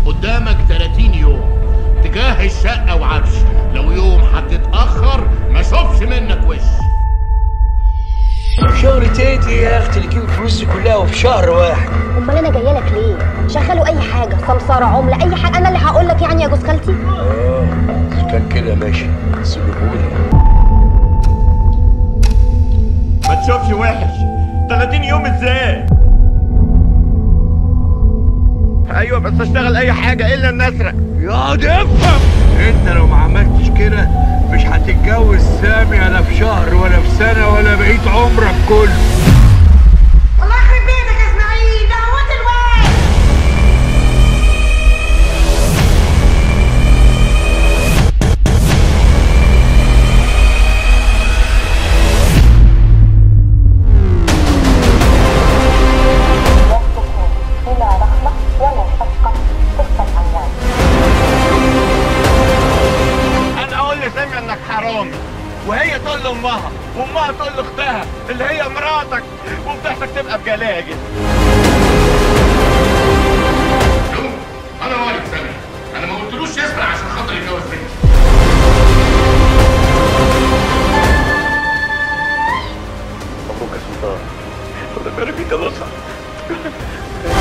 قدامك 30 يوم تجهز شقة وعفش لو يوم هتتأخر ما اشوفش منك وش شغل تيتي يا اختي اللي تجيب فلوسي كلها وفي شهر واحد امال انا جايه لك ليه شغلوا اي حاجه سمساره عمله اي حاجه انا اللي هقول لك يعني يا جوز خالتي اه إذا كان كده ماشي سيبهولي ما تشوفش وحش 30 يوم ازاي ايوه بس اشتغل اي حاجه الا ان اسرق يا افهم انت لو ما عملتش كده مش هتتجوز سامي لا في شهر ولا في سنه ولا بقيت عمرك كله الله يخرب بيتك يا اسماعيل ده هوت الواد انا اقول لسامي انك حرامي وهي تقول لامها وامها تقول لاختها اللي هي مراتك وبتحتك تبقى بجلاجل انا والد سامي انا ما قلتلوش يسرق عشان خاطر يتجوز بنتي مبروك يا سلطان ربنا يبارك فيك يا لطفي